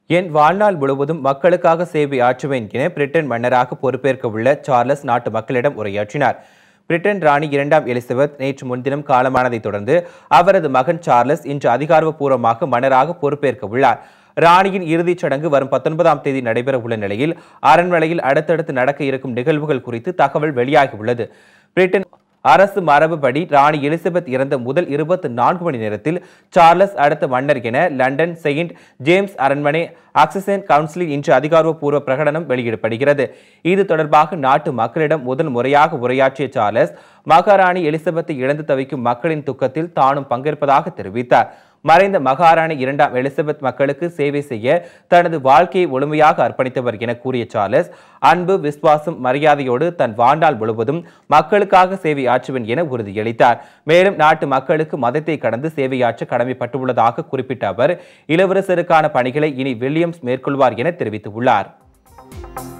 என் வாழ்நாள் முழுவதும் மக்களுக்காக சேவை ஆற்றுவேன் என பிரிட்டன் மன்னராக பொறுப்பேற்க உள்ள சார்லஸ் நாட்டு மக்களிடம் உரையாற்றினார் பிரிட்டன் ராணி இரண்டாம் எலிசபெத் நேற்று முன்தினம் காலமானதைத் தொடர்ந்து அவரது மகன் சார்லஸ் இன்று அதிகாரப்பூர்வமாக மன்னராக பொறுப்பேற்க உள்ளார் ராணியின் இறுதிச் சடங்கு வரும் பத்தொன்பதாம் தேதி நடைபெற உள்ள நிலையில் அரண்மனையில் அடுத்தடுத்து நடக்க இருக்கும் நிகழ்வுகள் குறித்து தகவல் வெளியாகியுள்ளது பிரிட்டன் அரசு மரபுப்படி ராணி எலிசபெத் இறந்த முதல் இருபத்தி நான்கு மணி நேரத்தில் சார்லஸ் அடுத்த மன்னர் என லண்டன் செயின்ட் ஜேம்ஸ் அரண்மனை ஆக்சிசன் கவுன்சிலில் இன்று அதிகாரப்பூர்வ பிரகடனம் வெளியிடப்படுகிறது இது தொடர்பாக நாட்டு மக்களிடம் முதல் முறையாக உரையாற்றிய சார்லஸ் மகாராணி எலிசபெத்தை இழந்து தவிக்கும் மக்களின் துக்கத்தில் தானும் பங்கேற்பதாக தெரிவித்தார் மறைந்த மகாராணி இரண்டாம் எலிசபெத் மக்களுக்கு சேவை செய்ய தனது வாழ்க்கையை முழுமையாக அர்ப்பணித்தவர் என கூறிய சார்லஸ் அன்பு விசுவாசம் மரியாதையோடு தன் வாழ்நாள் முழுவதும் மக்களுக்காக சேவை ஆற்றுவேன் என உறுதியளித்தார் மேலும் நாட்டு மக்களுக்கு மதத்தை கடந்து சேவையாற்ற கடமைப்பட்டுள்ளதாக குறிப்பிட்ட அவர் இளவரசருக்கான பணிகளை இனி வில்லியம்ஸ் மேற்கொள்வார் என தெரிவித்துள்ளார்